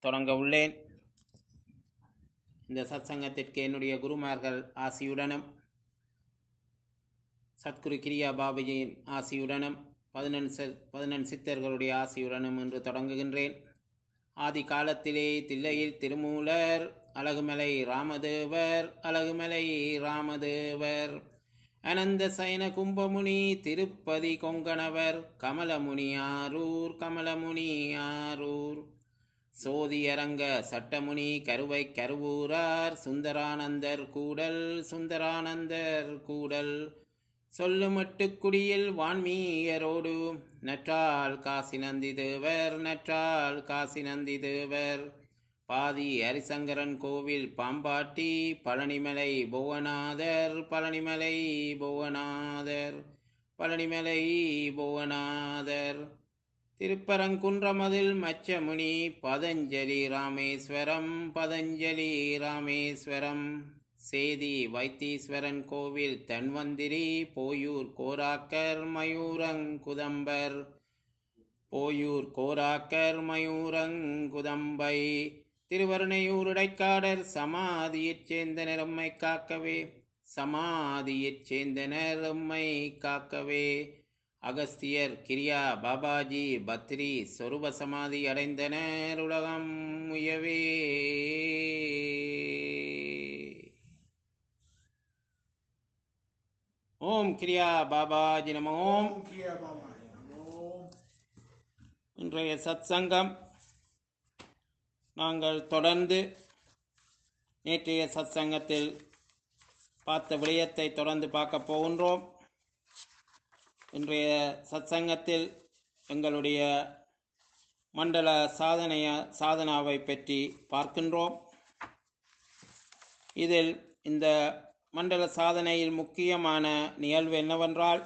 தொடங்க உள்ளேன் இந்த சத்சங்கத்திற்கு என்னுடைய குருமார்கள் ஆசியுடனும் சத்குரு கிரியா பாபுஜியின் ஆசியுடனும் பதினெண் பதினெண் சித்தர்களுடைய ஆசியுடனும் என்று தொடங்குகின்றேன் ஆதி காலத்திலே தில்லையில் திருமூலர் அழகுமலை ராமதேவர் அழகுமலை ராமதேவர் அனந்த சயன கும்பமுனி திருப்பதி கொங்கணவர் கமலமுனி ஆரூர் கமலமுனி ஆரூர் சோதியரங்க சட்டமுனி கருவை கருவூரார் சுந்தரானந்தர் கூடல் சுந்தரானந்தர் கூடல் சொல்லுமட்டுக்குடியில் வான்மீயரோடு நற்றால் காசி நந்தி தேவர் நற்றால் காசி நந்தி தேவர் பாதி ஹரிசங்கரன் கோவில் பாம்பாட்டி பழனிமலை புவனாதர் பழனிமலை புவனாதர் பழனிமலை புவனாதர் திருப்பரங்குன்றமதில் மச்சமுனி பதஞ்சலி ராமேஸ்வரம் பதஞ்சலி ராமேஸ்வரம் சேதி வைத்தீஸ்வரன் கோவில் தன்வந்திரி போயூர் கோராக்கர் மயூரங்குதம்பர் போயூர் கோராக்கர் மயூரங்குதம்பை திருவருணையூர் இடைக்காடர் சமாதியைச் சேர்ந்தனர் எம்மை காக்கவே சமாதியைச் சேர்ந்தனர் எம்மை காக்கவே அகஸ்தியர் கிரியா பாபாஜி பத்ரி சொருப சமாதி அடைந்தனர் உலகம் முயவே ஓம் கிரியா பாபாஜி நம ஓம் இன்றைய சத்சங்கம் நாங்கள் தொடர்ந்து நேற்றைய சத்சங்கத்தில் பார்த்த விடயத்தை தொடர்ந்து பார்க்க போகின்றோம் இன்றைய சத்சங்கத்தில் எங்களுடைய மண்டல சாதனைய சாதனாவை பற்றி பார்க்கின்றோம் இதில் இந்த மண்டல சாதனையில் முக்கியமான நிகழ்வு என்னவென்றால்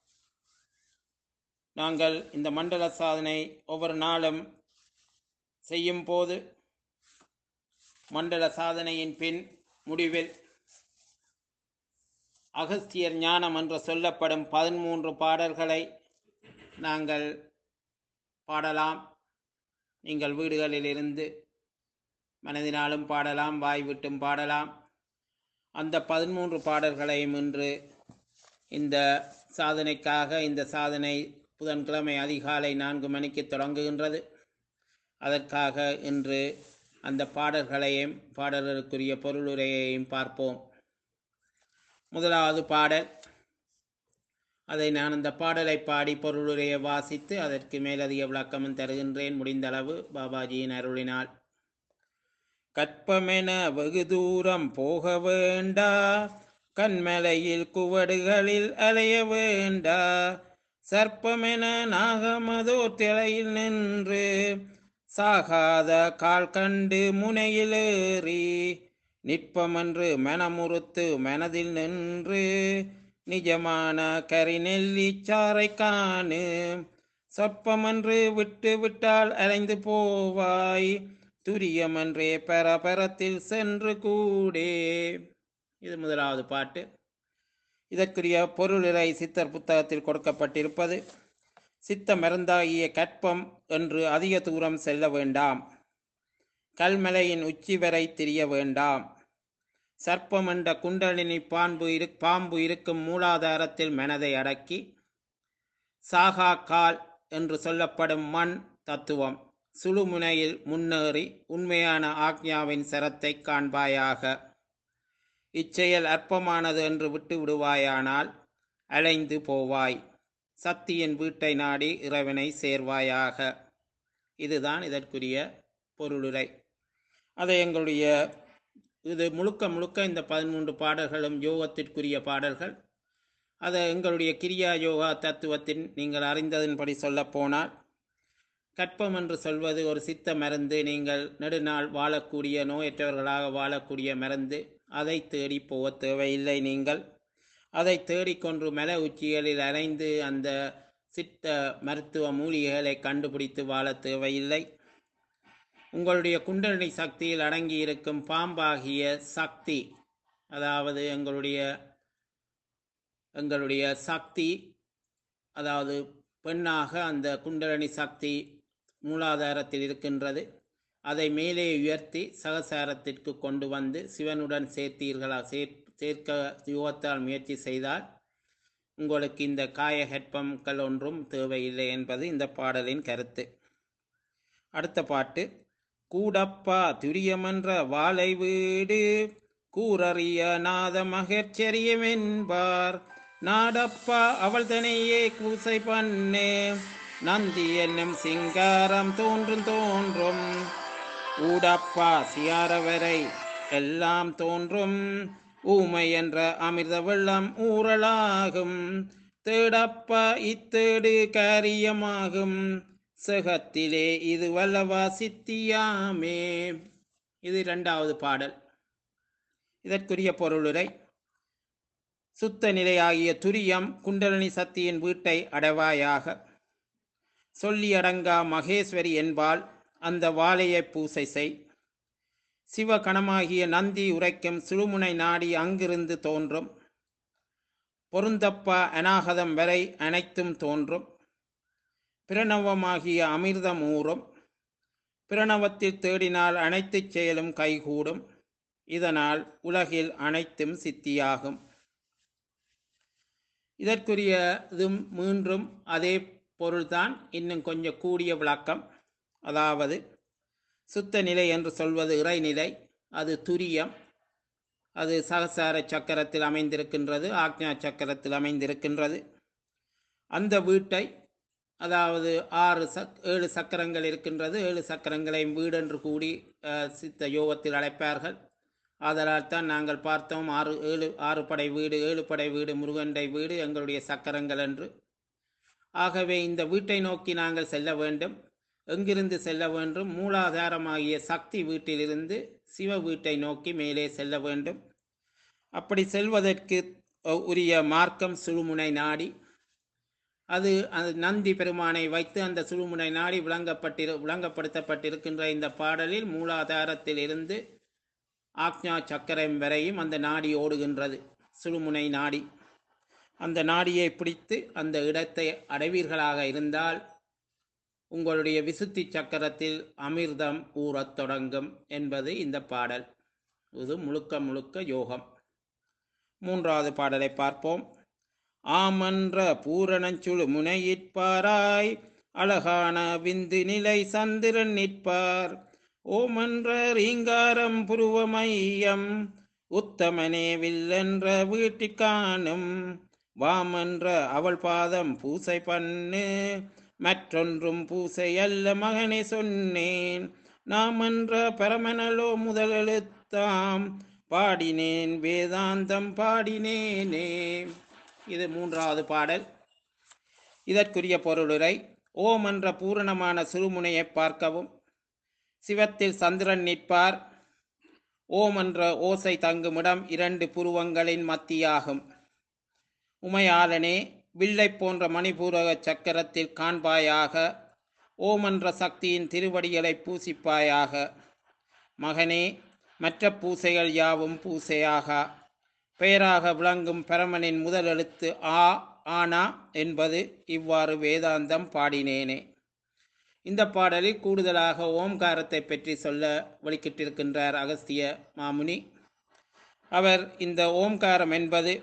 நாங்கள் இந்த மண்டல சாதனை ஒவ்வொரு நாளும் செய்யும் போது மண்டல சாதனையின் பின் முடிவில் அகஸ்தியர் ஞானம் என்று சொல்லப்படும் பதிமூன்று பாடல்களை நாங்கள் பாடலாம் நீங்கள் வீடுகளில் இருந்து மனதினாலும் பாடலாம் வாய் விட்டும் பாடலாம் அந்த பதிமூன்று பாடல்களையும் இன்று இந்த சாதனைக்காக இந்த சாதனை புதன்கிழமை அதிகாலை நான்கு மணிக்கு தொடங்குகின்றது அதற்காக இன்று அந்த பாடல்களையும் பாடல்களுக்குரிய பொருளுரையையும் பார்ப்போம் முதலாவது பாடல் அதை நான் அந்த பாடலை பாடி பொருளுரையை வாசித்து அதற்கு மேலதிக விளக்கமும் தருகின்றேன் முடிந்தளவு பாபாஜியின் அருளினால் கற்பமென வெகு தூரம் போக வேண்டா கண்மலையில் குவடுகளில் அலைய வேண்டா சர்ப்பமென நாகமதோ திரையில் நின்று சாகாத கால் கண்டு முனையிலேறி நிற்பமென்று மனமுறுத்து மனதில் நின்று நிஜமான கரிநெல்லி சாறை காணு சொற்பமென்று விட்டு விட்டால் அலைந்து போவாய் துரியமன்றே பரபரத்தில் சென்று கூடே இது முதலாவது பாட்டு இதற்குரிய பொருளிலை சித்தர் புத்தகத்தில் கொடுக்கப்பட்டிருப்பது சித்த மருந்தாகிய கற்பம் என்று அதிக தூரம் செல்ல வேண்டாம் கல்மலையின் உச்சி வரை திரிய வேண்டாம் சர்ப்பம் என்ற குண்டலினி பாம்பு இரு பாம்பு இருக்கும் மூலாதாரத்தில் மனதை அடக்கி சாகா கால் என்று சொல்லப்படும் மண் தத்துவம் சுழுமுனையில் முன்னேறி உண்மையான ஆக்ஞாவின் சரத்தை காண்பாயாக இச்செயல் அற்பமானது என்று விட்டு விடுவாயானால் அலைந்து போவாய் சக்தியின் வீட்டை நாடி இறைவனை சேர்வாயாக இதுதான் இதற்குரிய பொருளுரை அதை எங்களுடைய இது முழுக்க முழுக்க இந்த பதிமூன்று பாடல்களும் யோகத்திற்குரிய பாடல்கள் அதை எங்களுடைய கிரியா யோகா தத்துவத்தின் நீங்கள் அறிந்ததன்படி சொல்லப்போனால் கற்பம் என்று சொல்வது ஒரு சித்த மருந்து நீங்கள் நெடுநாள் வாழக்கூடிய நோயற்றவர்களாக வாழக்கூடிய மருந்து அதை தேடி போக தேவையில்லை நீங்கள் அதை தேடிக்கொண்டு மல உச்சிகளில் அலைந்து அந்த சித்த மருத்துவ மூலிகைகளை கண்டுபிடித்து வாழ தேவையில்லை உங்களுடைய குண்டலினி சக்தியில் அடங்கி இருக்கும் பாம்பாகிய சக்தி அதாவது எங்களுடைய எங்களுடைய சக்தி அதாவது பெண்ணாக அந்த குண்டலினி சக்தி மூலாதாரத்தில் இருக்கின்றது அதை மேலே உயர்த்தி சகசாரத்திற்கு கொண்டு வந்து சிவனுடன் சேர்த்தீர்களா சேர் சேர்க்க யுகத்தால் முயற்சி செய்தால் உங்களுக்கு இந்த காய ஹெட்பம்கள் ஒன்றும் தேவையில்லை என்பது இந்த பாடலின் கருத்து அடுத்த பாட்டு கூடப்பா துரியமன்ற வாழை வீடு கூறறிய நாத மகச்சரியம் என்பார் நாடப்பா அவள் தனையே கூசை பண்ணே நந்தி என்னும் சிங்காரம் தோன்றும் தோன்றும் ஊடப்பா சியாரவரை எல்லாம் தோன்றும் ஊமை என்ற அமிர்த வெள்ளம் ஊறலாகும் தேடப்பா இத்தேடு காரியமாகும் செகத்திலே இது வல்லவா சித்தியாமே இது இரண்டாவது பாடல் இதற்குரிய பொருளுரை சுத்த நிலையாகிய துரியம் குண்டலினி சக்தியின் வீட்டை அடைவாயாக சொல்லி அடங்கா மகேஸ்வரி என்பால் அந்த வாழையை பூசை செய் சிவகணமாகிய நந்தி உரைக்கும் சுழுமுனை நாடி அங்கிருந்து தோன்றும் பொருந்தப்பா அநாகதம் வரை அனைத்தும் தோன்றும் பிரணவமாகிய அமிர்தம் ஊறும் பிரணவத்தில் தேடினால் அனைத்து செயலும் கைகூடும் இதனால் உலகில் அனைத்தும் சித்தியாகும் இதற்குரிய இதும் மீண்டும் அதே பொருள்தான் இன்னும் கொஞ்சம் கூடிய விளக்கம் அதாவது சுத்த நிலை என்று சொல்வது இறைநிலை அது துரியம் அது சகசார சக்கரத்தில் அமைந்திருக்கின்றது ஆக்ஞா சக்கரத்தில் அமைந்திருக்கின்றது அந்த வீட்டை அதாவது ஆறு சக் ஏழு சக்கரங்கள் இருக்கின்றது ஏழு சக்கரங்களையும் வீடு என்று கூடி அஹ், சித்த யோகத்தில் அழைப்பார்கள் ஆதலால் தான் நாங்கள் பார்த்தோம் ஆறு ஏழு ஆறு படை வீடு ஏழு படை வீடு முருகண்டை வீடு எங்களுடைய சக்கரங்கள் என்று ஆகவே இந்த வீட்டை நோக்கி நாங்கள் செல்ல வேண்டும் எங்கிருந்து செல்ல வேண்டும் மூலாதாரமாகிய சக்தி வீட்டிலிருந்து சிவ வீட்டை நோக்கி மேலே செல்ல வேண்டும் அப்படி செல்வதற்கு அஹ், உரிய மார்க்கம் சுழுமுனை நாடி அது அந்த நந்தி பெருமானை வைத்து அந்த சுழுமுனை நாடி விளங்கப்பட்டிரு விளங்கப்படுத்தப்பட்டிருக்கின்ற இந்த பாடலில் மூலாதாரத்தில் இருந்து ஆக்ஞா சக்கரம் வரையும் அந்த நாடி ஓடுகின்றது சுழுமுனை நாடி அந்த நாடியை பிடித்து அந்த இடத்தை அடைவீர்களாக இருந்தால் உங்களுடைய விசுத்தி சக்கரத்தில் அமிர்தம் ஊறத் தொடங்கும் என்பது இந்த பாடல் இது முழுக்க முழுக்க யோகம் மூன்றாவது பாடலை பார்ப்போம் ஆமன்ற பூரணச்சுழு முனையிற்பாராய் அழகான விந்து நிலை சந்திரன் நிற்பார் ஓமன்ற ரீங்காரம் புருவமையம் உத்தமனே வில்லென்ற வீட்டிற் காணும் வாமன்ற அவள் பாதம் பூசை பண்ணு மற்றொன்றும் பூசை அல்ல மகனே சொன்னேன் நாமன்ற பரமனலோ முதலெழுத்தாம் பாடினேன் வேதாந்தம் பாடினேனே இது மூன்றாவது பாடல் இதற்குரிய பொருளுரை ஓம் என்ற பூரணமான சிறுமுனையை பார்க்கவும் சிவத்தில் சந்திரன் நிற்பார் ஓம் என்ற ஓசை தங்குமிடம் இரண்டு புருவங்களின் மத்தியாகும் உமையாளனே வில்லை போன்ற மணிபூரக சக்கரத்தில் காண்பாயாக ஓம் என்ற சக்தியின் திருவடிகளை பூசிப்பாயாக மகனே மற்ற பூசைகள் யாவும் பூசையாக பெயராக விளங்கும் பரமனின் முதல் எழுத்து ஆ ஆனா என்பது இவ்வாறு வேதாந்தம் பாடினேனே இந்த பாடலில் கூடுதலாக ஓம்காரத்தை பற்றி சொல்ல வழிகிட்டிருக்கின்றார் அகஸ்திய மாமுனி அவர் இந்த ஓம்காரம் என்பது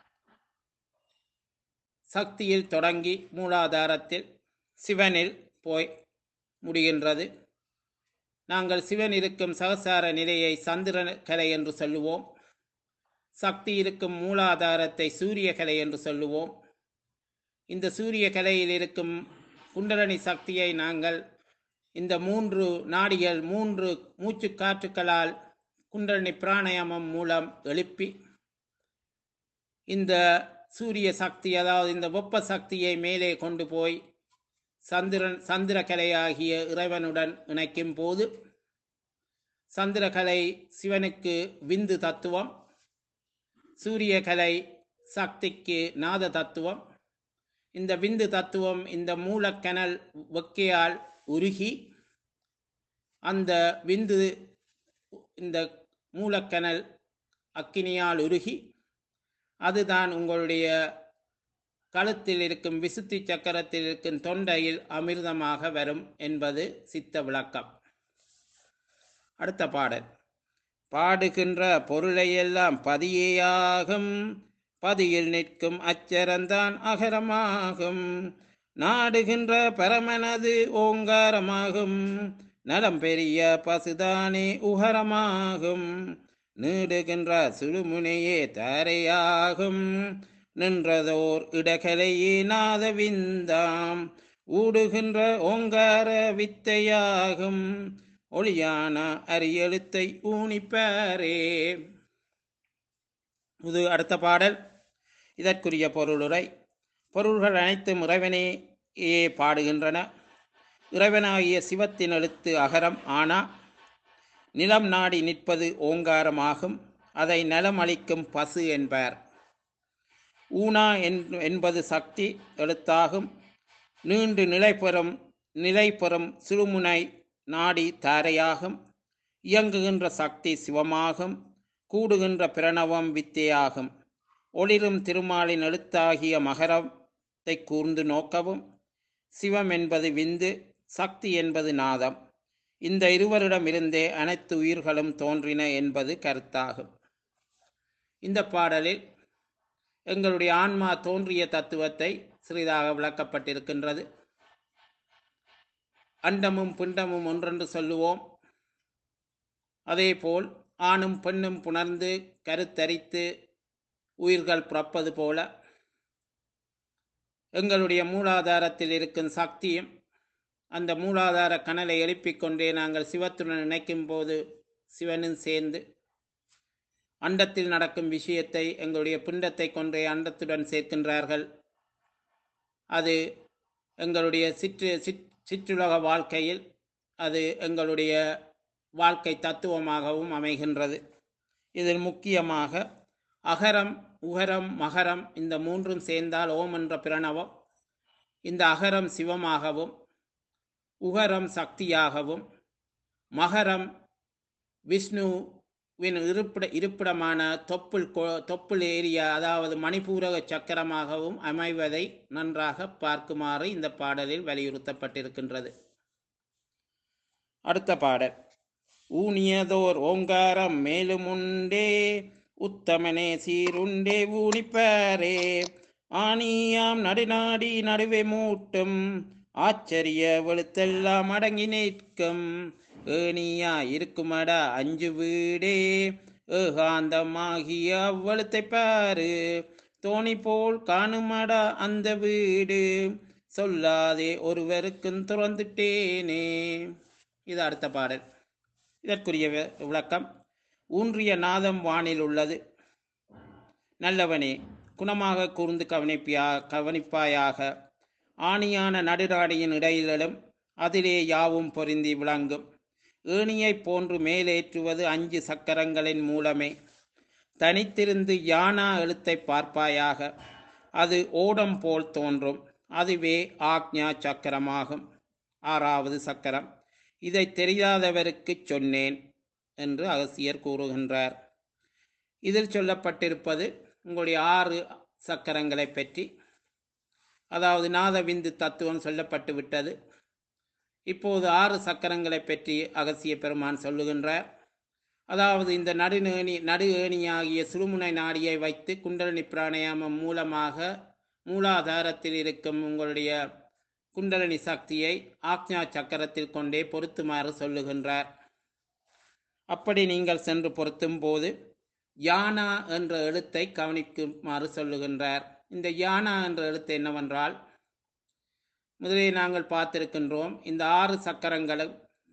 சக்தியில் தொடங்கி மூலாதாரத்தில் சிவனில் போய் முடிகின்றது நாங்கள் சிவன் இருக்கும் சகசார நிலையை சந்திரன் கலை என்று சொல்லுவோம் சக்தி இருக்கும் மூலாதாரத்தை சூரிய கலை என்று சொல்லுவோம் இந்த சூரிய கலையில் இருக்கும் குண்டலனி சக்தியை நாங்கள் இந்த மூன்று நாடிகள் மூன்று மூச்சு காற்றுக்களால் குண்டலினி பிராணாயாமம் மூலம் எழுப்பி இந்த சூரிய சக்தி அதாவது இந்த வெப்ப சக்தியை மேலே கொண்டு போய் சந்திரன் சந்திரகலையாகிய இறைவனுடன் இணைக்கும் போது சந்திரகலை சிவனுக்கு விந்து தத்துவம் சூரியகலை சக்திக்கு நாத தத்துவம் இந்த விந்து தத்துவம் இந்த மூலக்கனல் வெக்கையால் உருகி அந்த விந்து இந்த மூலக்கனல் அக்கினியால் உருகி அதுதான் உங்களுடைய கழுத்தில் இருக்கும் விசுத்தி சக்கரத்தில் இருக்கும் தொண்டையில் அமிர்தமாக வரும் என்பது சித்த விளக்கம் அடுத்த பாடல் பாடுகின்ற பொருளையெல்லாம் பதியேயாகும் பதியில் நிற்கும் அச்சரந்தான் அகரமாகும் நாடுகின்ற பரமனது ஓங்காரமாகும் நலம் பெரிய பசுதானே உகரமாகும் நீடுகின்ற சுழுமுனையே தாரையாகும் நின்றதோர் இடகலையே நாதவிந்தாம் ஊடுகின்ற ஓங்கார வித்தையாகும் ஒளியான அரியெழுத்தை ஊனிப்பாரே இது அடுத்த பாடல் இதற்குரிய பொருளுரை பொருள்கள் அனைத்தும் இறைவனையே பாடுகின்றன இறைவனாகிய சிவத்தின் எழுத்து அகரம் ஆனா நிலம் நாடி நிற்பது ஓங்காரமாகும் அதை நலம் அளிக்கும் பசு என்பார் ஊனா என்பது சக்தி எழுத்தாகும் நீண்டு நிலை பெறும் நிலை பெறும் சிறுமுனை நாடி தாரையாகும் இயங்குகின்ற சக்தி சிவமாகும் கூடுகின்ற பிரணவம் வித்தையாகும் ஒளிரும் திருமாலின் எழுத்தாகிய மகரத்தை கூர்ந்து நோக்கவும் சிவம் என்பது விந்து சக்தி என்பது நாதம் இந்த இருவரிடமிருந்தே அனைத்து உயிர்களும் தோன்றின என்பது கருத்தாகும் இந்த பாடலில் எங்களுடைய ஆன்மா தோன்றிய தத்துவத்தை சிறிதாக விளக்கப்பட்டிருக்கின்றது அண்டமும் பிண்டமும் ஒன்றென்று சொல்லுவோம் அதேபோல் ஆணும் பெண்ணும் புணர்ந்து கருத்தரித்து உயிர்கள் பிறப்பது போல எங்களுடைய மூலாதாரத்தில் இருக்கும் சக்தியும் அந்த மூலாதார கனலை எழுப்பிக் கொண்டே நாங்கள் சிவத்துடன் நினைக்கும் போது சிவனும் சேர்ந்து அண்டத்தில் நடக்கும் விஷயத்தை எங்களுடைய பிண்டத்தை கொண்டே அண்டத்துடன் சேர்க்கின்றார்கள் அது எங்களுடைய சிற்று சிற் சிற்றுலக வாழ்க்கையில் அது எங்களுடைய வாழ்க்கை தத்துவமாகவும் அமைகின்றது இதில் முக்கியமாக அகரம் உகரம் மகரம் இந்த மூன்றும் சேர்ந்தால் ஓம் என்ற பிரணவம் இந்த அகரம் சிவமாகவும் உகரம் சக்தியாகவும் மகரம் விஷ்ணுவின் இருப்பிட இருப்பிடமான தொப்புள் கொ- தொப்புள் ஏரியா அதாவது மணிபூரக சக்கரமாகவும் அமைவதை நன்றாக பார்க்குமாறு இந்த பாடலில் வலியுறுத்தப்பட்டிருக்கின்றது அடுத்த பாடல் ஊனியதோர் ஓங்காரம் மேலும் உண்டே உத்தமனே சீருண்டே ஊனிப்பாரே ஆணியாம் நடுநாடி நடுவே மூட்டும் ஆச்சரிய வெளுத்தெல்லாம் அடங்கி நிற்கும் ஏனியா இருக்குமடா அஞ்சு வீடே ஏகாந்தமாகிய அவ்வழுத்தை பாரு தோணி போல் காணுமடா அந்த வீடு சொல்லாதே ஒருவருக்கும் துறந்துட்டேனே இது அடுத்த பாடல் இதற்குரிய வி- விளக்கம் ஊன்றிய நாதம் வானில் உள்ளது நல்லவனே குணமாக கூர்ந்து கவனிப்பியா கவனிப்பாயாக ஆணியான நடுராடியின் இடையிலும் அதிலே யாவும் பொருந்தி விளங்கும் ஏணியைப் போன்று மேலேற்றுவது அஞ்சு சக்கரங்களின் மூலமே தனித்திருந்து யானா எழுத்தை பார்ப்பாயாக அது ஓடம் போல் தோன்றும் அதுவே ஆக்ஞா சக்கரமாகும் ஆறாவது சக்கரம் இதை தெரியாதவருக்குச் சொன்னேன் என்று அகசியர் கூறுகின்றார் இதில் சொல்லப்பட்டிருப்பது உங்களுடைய ஆறு சக்கரங்களை பற்றி அதாவது நாதவிந்து தத்துவம் சொல்லப்பட்டு விட்டது இப்போது ஆறு சக்கரங்களை பற்றி அகசிய பெருமான் சொல்லுகின்றார் அதாவது இந்த நடுநேணி நடு ஏணியாகிய சுழுமுனை நாடியை வைத்து குண்டலினி பிராணாயாமம் மூலமாக மூலாதாரத்தில் இருக்கும் உங்களுடைய குண்டலினி சக்தியை ஆக்ஞா சக்கரத்தில் கொண்டே பொருத்துமாறு சொல்லுகின்றார் அப்படி நீங்கள் சென்று பொருத்தும் போது யானா என்ற எழுத்தை கவனிக்குமாறு சொல்லுகின்றார் இந்த யானா என்ற எழுத்து என்னவென்றால் முதலில் நாங்கள் பார்த்திருக்கின்றோம் இந்த ஆறு சக்கரங்களும்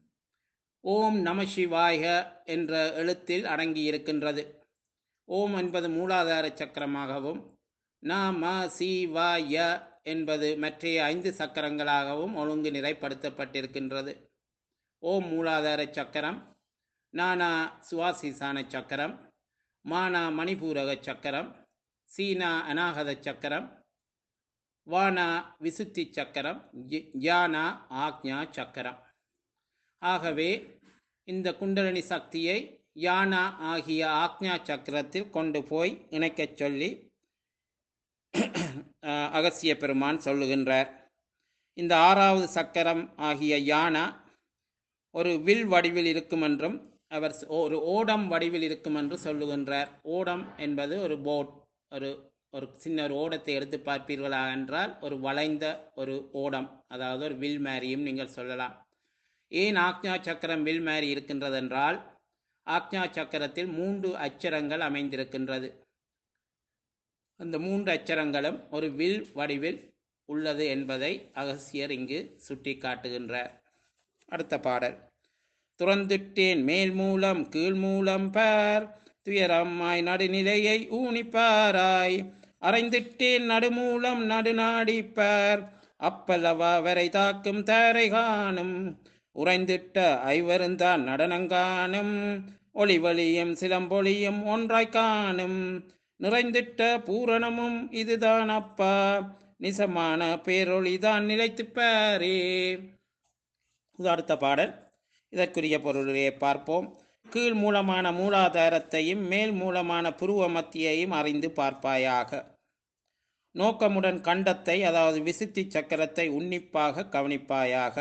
ஓம் நம சிவாய என்ற எழுத்தில் அடங்கி இருக்கின்றது ஓம் என்பது மூலாதார சக்கரமாகவும் நம சிவாய என்பது மற்ற ஐந்து சக்கரங்களாகவும் ஒழுங்கு நிலைப்படுத்தப்பட்டிருக்கின்றது ஓம் மூலாதார சக்கரம் நானா சுவாசிசான சக்கரம் மானா மணிபூரக சக்கரம் சீனா அநாகத சக்கரம் வானா விசுத்தி சக்கரம் ய- யானா ஆக்ஞா சக்கரம் ஆகவே இந்த குண்டலினி சக்தியை யானா ஆகிய ஆக்ஞா சக்கரத்தில் கொண்டு போய் இணைக்கச் சொல்லி அஹ், அகஸ்திய பெருமான் சொல்லுகின்றார் இந்த ஆறாவது சக்கரம் ஆகிய யானா ஒரு வில் வடிவில் இருக்கும் என்றும் அவர் ஸ்- ஒரு ஓடம் வடிவில் இருக்கும் என்று சொல்லுகின்றார் ஓடம் என்பது ஒரு போட் ஒரு ஒரு சின்ன ஒரு ஓடத்தை எடுத்து பார்ப்பீர்களா என்றால் ஒரு வளைந்த ஒரு ஓடம் அதாவது ஒரு வில் மேரியும் நீங்கள் சொல்லலாம் ஏன் ஆக்ஞா சக்கரம் வில் மேரி இருக்கின்றது என்றால் ஆக்ஞா சக்கரத்தில் மூன்று அச்சரங்கள் அமைந்திருக்கின்றது அந்த மூன்று அச்சரங்களும் ஒரு வில் வடிவில் உள்ளது என்பதை அகசியர் இங்கு சுட்டி காட்டுகின்றார் அடுத்த பாடல் துறந்துட்டேன் மேல் மூலம் கீழ் மூலம் பார் துயரம்மாய் நடுநிலையை ஊனிப்பாராய் அறைந்திட்டேன் நடுமூலம் நடுநாடிப்பார் அப்பல்லவா வரை தாக்கும் தாரை காணும் உறைந்திட்ட ஐவருந்தான் நடனங்காணும் ஒளிவழியும் சிலம்பொழியும் ஒன்றாய் காணும் நிறைந்திட்ட பூரணமும் இதுதான் அப்பா நிசமான பேரொளிதான் நிலைத்துப் பாரே இது அடுத்த பாடல் இதற்குரிய பொருளையே பார்ப்போம் கீழ் மூலமான மூலாதாரத்தையும் மேல் மூலமான புருவ மத்தியையும் அறிந்து பார்ப்பாயாக நோக்கமுடன் கண்டத்தை அதாவது விசுத்தி சக்கரத்தை உன்னிப்பாக கவனிப்பாயாக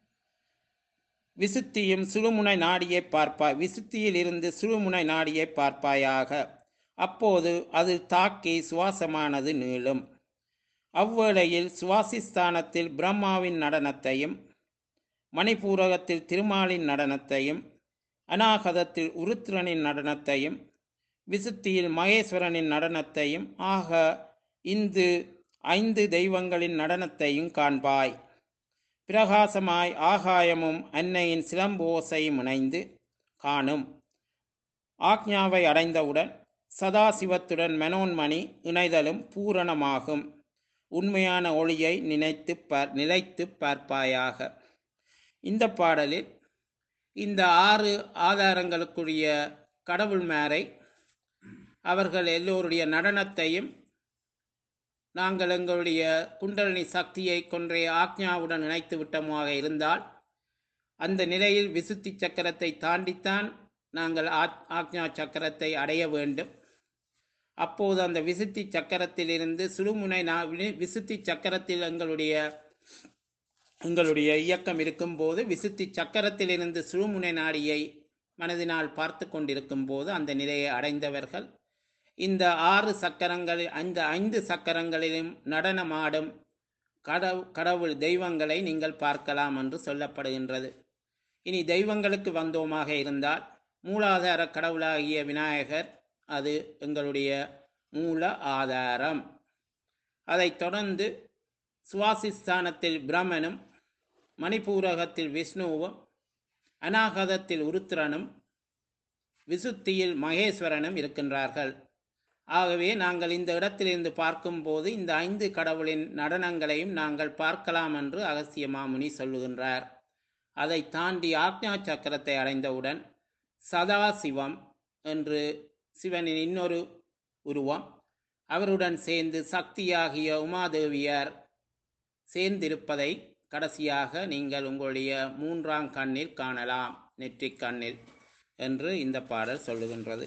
விசுத்தியும் சுழுமுனை நாடியை பார்ப்பாய் விசுத்தியில் இருந்து சுழுமுனை நாடியை பார்ப்பாயாக அப்போது அது தாக்கி சுவாசமானது நீளும் அவ்வேளையில் சுவாசிஸ்தானத்தில் பிரம்மாவின் நடனத்தையும் மணிபூரகத்தில் திருமாலின் நடனத்தையும் அநாகதத்தில் உருத்திரனின் நடனத்தையும் விசுத்தியில் மகேஸ்வரனின் நடனத்தையும் ஆக இந்து ஐந்து தெய்வங்களின் நடனத்தையும் காண்பாய் பிரகாசமாய் ஆகாயமும் அன்னையின் சிலம்போசையும் இணைந்து காணும் ஆக்ஞாவை அடைந்தவுடன் சதாசிவத்துடன் மனோன்மணி இணைதலும் பூரணமாகும் உண்மையான ஒளியை நினைத்து பார் நிலைத்து பார்ப்பாயாக இந்த பாடலில் இந்த ஆறு ஆதாரங்களுக்குரிய கடவுள் மேரை அவர்கள் எல்லோருடைய நடனத்தையும் நாங்கள் எங்களுடைய குண்டலினி சக்தியை கொன்றைய ஆக்ஞாவுடன் இணைத்து விட்டமாக இருந்தால் அந்த நிலையில் விசுத்தி சக்கரத்தை தாண்டித்தான் நாங்கள் ஆக்- ஆக்ஞா சக்கரத்தை அடைய வேண்டும் அப்போது அந்த விசுத்தி சக்கரத்திலிருந்து சுழுமுனை நா- வி- விசுத்தி சக்கரத்தில் எங்களுடைய எங்களுடைய இயக்கம் இருக்கும்போது விசுத்தி சக்கரத்திலிருந்து சுழுமுனை நாடியை மனதினால் பார்த்து கொண்டிருக்கும் போது அந்த நிலையை அடைந்தவர்கள் இந்த ஆறு சக்கரங்களில் அந்த ஐந்து சக்கரங்களிலும் நடனமாடும் கடவு கடவுள் தெய்வங்களை நீங்கள் பார்க்கலாம் என்று சொல்லப்படுகின்றது இனி தெய்வங்களுக்கு வந்தோமாக இருந்தால் மூலாதார கடவுளாகிய விநாயகர் அது எங்களுடைய மூல ஆதாரம் அதைத் தொடர்ந்து சுவாசிஸ்தானத்தில் பிரம்மனும் மணிப்பூரகத்தில் விஷ்ணுவும் அநாகதத்தில் உருத்திரனும் விசுத்தியில் மகேஸ்வரனும் இருக்கின்றார்கள் ஆகவே நாங்கள் இந்த இடத்திலிருந்து பார்க்கும்போது இந்த ஐந்து கடவுளின் நடனங்களையும் நாங்கள் பார்க்கலாம் என்று அகஸ்திய மாமுனி சொல்லுகின்றார் அதை தாண்டி ஆக்ஞா சக்கரத்தை அடைந்தவுடன் சதாசிவம் என்று சிவனின் இன்னொரு உருவம் அவருடன் சேர்ந்து சக்தியாகிய உமாதேவியார் சேர்ந்திருப்பதை கடைசியாக நீங்கள் உங்களுடைய மூன்றாம் கண்ணில் காணலாம் நெற்றிக் கண்ணில் என்று இந்த பாடல் சொல்லுகின்றது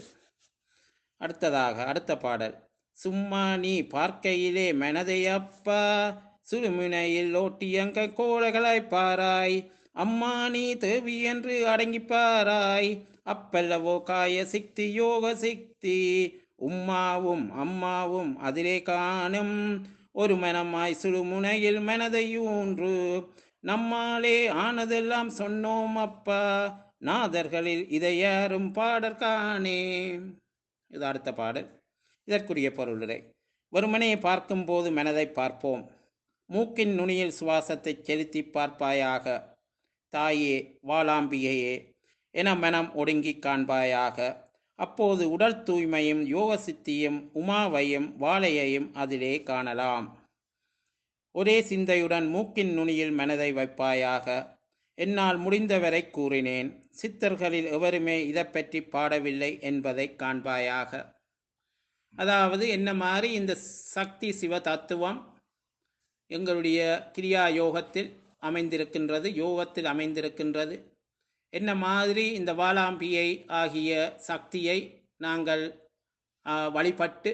அடுத்ததாக அடுத்த பாடல் சும்மா நீ பார்க்கையிலே மனதையப்பா சுழுமுனையில் ஓட்டியங்க கோலகளாய் பாராய் அம்மா நீ தேவி என்று அடங்கி பாராய் அப்பல்லவோ காய சிக்தி யோக சிக்தி உம்மாவும் அம்மாவும் அதிலே காணும் ஒரு மனமாய் சுழுமுனையில் மனதையூன்று நம்மாலே ஆனதெல்லாம் சொன்னோம் அப்பா நாதர்களில் இதை யாரும் பாடற்கானே இது அடுத்த பாடல் இதற்குரிய பொருளுரை வெறுமனே பார்க்கும்போது மனதை பார்ப்போம் மூக்கின் நுனியில் சுவாசத்தை செலுத்தி பார்ப்பாயாக தாயே வாளாம்பிகையே என மனம் ஒடுங்கி காண்பாயாக அப்போது உடல் தூய்மையும் யோக சித்தியும் உமாவையும் வாழையையும் அதிலே காணலாம் ஒரே சிந்தையுடன் மூக்கின் நுனியில் மனதை வைப்பாயாக என்னால் முடிந்தவரை கூறினேன் சித்தர்களில் எவருமே இதை பற்றி பாடவில்லை என்பதை காண்பாயாக அதாவது என்ன மாதிரி இந்த சக்தி சிவ தத்துவம் எங்களுடைய கிரியா யோகத்தில் அமைந்திருக்கின்றது யோகத்தில் அமைந்திருக்கின்றது என்ன மாதிரி இந்த வாளாம்பியை ஆகிய சக்தியை நாங்கள் ஆ, வழிபட்டு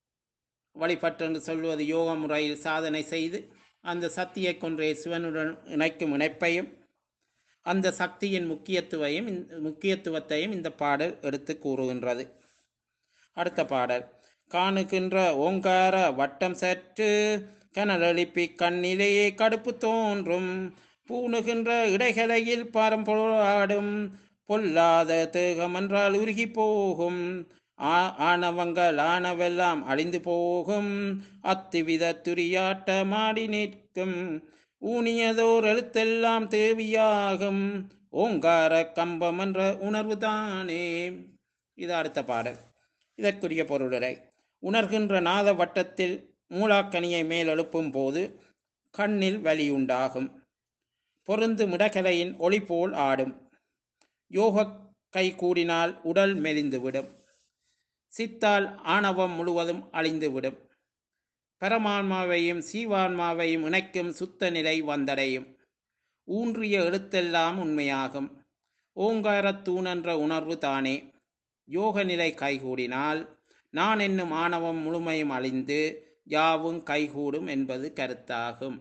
வழிபட்டு என்று சொல்வது யோக முறையில் சாதனை செய்து அந்த சக்தியை கொன்றே சிவனுடன் இணைக்கும் இணைப்பையும் அந்த சக்தியின் முக்கியத்துவையும் இந்த- முக்கியத்துவத்தையும் இந்த பாடல் எடுத்து கூறுகின்றது அடுத்த பாடல் காணுகின்ற ஓங்கார வட்டம் சற்று கனலெழுப்பி கண்ணிலேயே கடுப்பு தோன்றும் பூணுகின்ற இடைகலையில் பாரம்பொருளாடும் பொல்லாத தேகமென்றால் உருகி போகும் ஆ- ஆணவங்கள் ஆனவெல்லாம் அழிந்து போகும் அத்துவித துரியாட்ட மாடி நிற்கும் ஊனியதோர் எழுத்தெல்லாம் தேவியாகும் ஓங்கார கம்பம் என்ற உணர்வு தானே இது அடுத்த பாடல் இதற்குரிய பொருளுரை உணர்கின்ற நாத வட்டத்தில் மூலாக்கனியை மேல் எழுப்பும் போது கண்ணில் வலி பொருந்து மிடகலையின் ஒளி போல் ஆடும் யோக கை கூடினால் உடல் மெலிந்துவிடும் சித்தால் ஆணவம் முழுவதும் அழிந்துவிடும் பரமான்மாவையும் சீவான்மாவையும் இணைக்கும் சுத்த நிலை வந்தடையும் ஊன்றிய எழுத்தெல்லாம் உண்மையாகும் ஓங்காரத் தூணென்ற உணர்வு தானே யோக நிலை கைகூடினால் நான் என்னும் ஆணவம் முழுமையும் அழிந்து யாவும் கைகூடும் என்பது கருத்தாகும்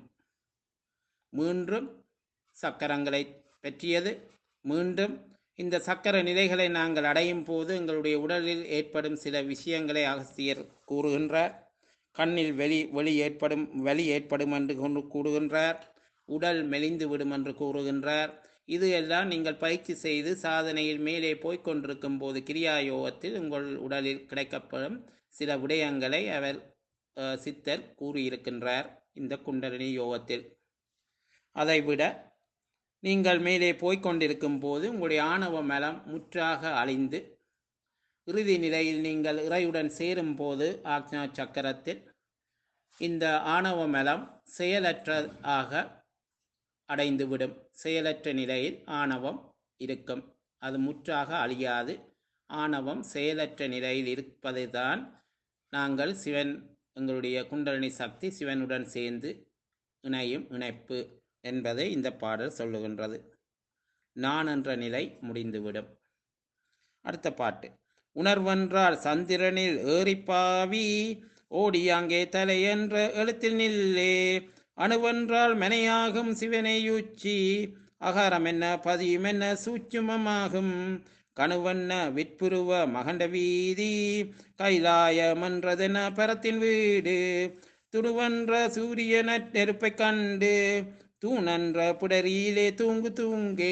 மீண்டும் சக்கரங்களை பற்றியது மீண்டும் இந்த சக்கர நிலைகளை நாங்கள் அடையும் போது எங்களுடைய உடலில் ஏற்படும் சில விஷயங்களை அகஸ்தியர் கூறுகின்றார் கண்ணில் வெளி வெளி ஏற்படும் வலி ஏற்படும் என்று கொண்டு கூறுகின்றார் உடல் மெலிந்து விடும் என்று கூறுகின்றார் இது எல்லாம் நீங்கள் பயிற்சி செய்து சாதனையில் மேலே போய்க் கொண்டிருக்கும் போது கிரியா யோகத்தில் உங்கள் உடலில் கிடைக்கப்படும் சில விடயங்களை அவர் அஹ், சித்தர் கூறியிருக்கின்றார் இந்த குண்டலினி யோகத்தில் அதைவிட நீங்கள் மேலே போய்க் கொண்டிருக்கும் போது உங்களுடைய ஆணவ மலம் முற்றாக அழிந்து இறுதி நிலையில் நீங்கள் இறையுடன் சேரும் போது ஆக்ஞா சக்கரத்தில் இந்த ஆணவ மலம் செயலற்றதாக அடைந்துவிடும் செயலற்ற நிலையில் ஆணவம் இருக்கும் அது முற்றாக அழியாது ஆணவம் செயலற்ற நிலையில் இருப்பதை தான் நாங்கள் சிவன் எங்களுடைய குண்டலினி சக்தி சிவனுடன் சேர்ந்து இணையும் இணைப்பு என்பதை இந்த பாடல் சொல்லுகின்றது நான் என்ற நிலை முடிந்துவிடும் அடுத்த பாட்டு உணர்வென்றால் சந்திரனில் ஏறிப்பாவி ஓடி அங்கே தலை என்ற எழுத்தில் நில்லே அணுவென்றால் மனையாகும் சிவனையுச்சி அகாரம் என்ன பதியும் என்ன சூட்சுமமாகும் கணுவண்ண விற்புருவ மகண்ட வீதி கைலாயமன்றதென பரத்தின் வீடு துருவன்ற சூரிய நெருப்பை கண்டு தூணன்ற புடரியிலே தூங்கு தூங்கே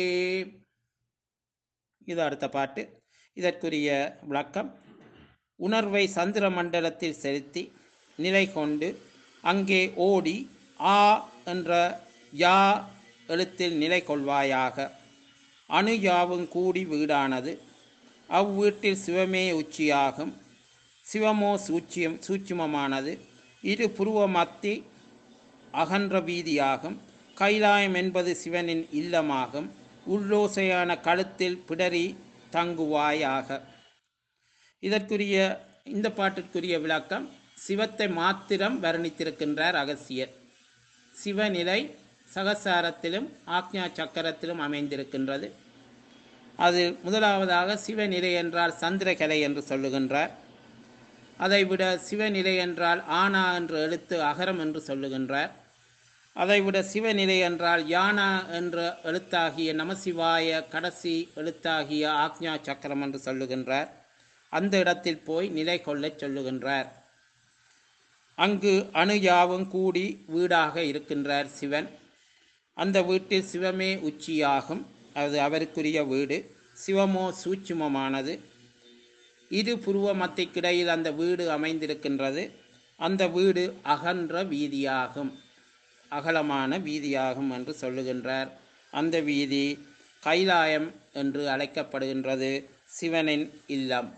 இது அடுத்த பாட்டு இதற்குரிய விளக்கம் உணர்வை சந்திர மண்டலத்தில் செலுத்தி நிலை கொண்டு அங்கே ஓடி ஆ என்ற யா எழுத்தில் நிலை கொள்வாயாக அணு யாவும் கூடி வீடானது அவ்வீட்டில் சிவமே உச்சியாகும் சிவமோ சூச்சியம் சூட்சுமமானது இரு புருவ மத்தி அகன்ற வீதியாகும் கைலாயம் என்பது சிவனின் இல்லமாகும் உள்ளோசையான கழுத்தில் பிடரி தங்குவாயாக இதற்குரிய இந்த பாட்டிற்குரிய விளக்கம் சிவத்தை மாத்திரம் வர்ணித்திருக்கின்றார் அகசியர் சிவநிலை சகசாரத்திலும் ஆக்ஞா சக்கரத்திலும் அமைந்திருக்கின்றது அது முதலாவதாக சிவநிலை என்றால் சந்திரகலை என்று சொல்லுகின்றார் அதைவிட சிவநிலை என்றால் ஆனா என்ற எழுத்து அகரம் என்று சொல்லுகின்றார் அதைவிட சிவநிலை என்றால் யானா என்ற எழுத்தாகிய நமசிவாய கடைசி எழுத்தாகிய ஆக்ஞா சக்கரம் என்று சொல்லுகின்றார் அந்த இடத்தில் போய் நிலை கொள்ளச் சொல்லுகின்றார் அங்கு அணு யாவும் கூடி வீடாக இருக்கின்றார் சிவன் அந்த வீட்டில் சிவமே உச்சியாகும் அது அவருக்குரிய வீடு சிவமோ சூட்சுமமானது இரு புருவ மத்திக்கிடையில் அந்த வீடு அமைந்திருக்கின்றது அந்த வீடு அகன்ற வீதியாகும் அகலமான வீதியாகும் என்று சொல்லுகின்றார் அந்த வீதி கைலாயம் என்று அழைக்கப்படுகின்றது சிவனின் இல்லம்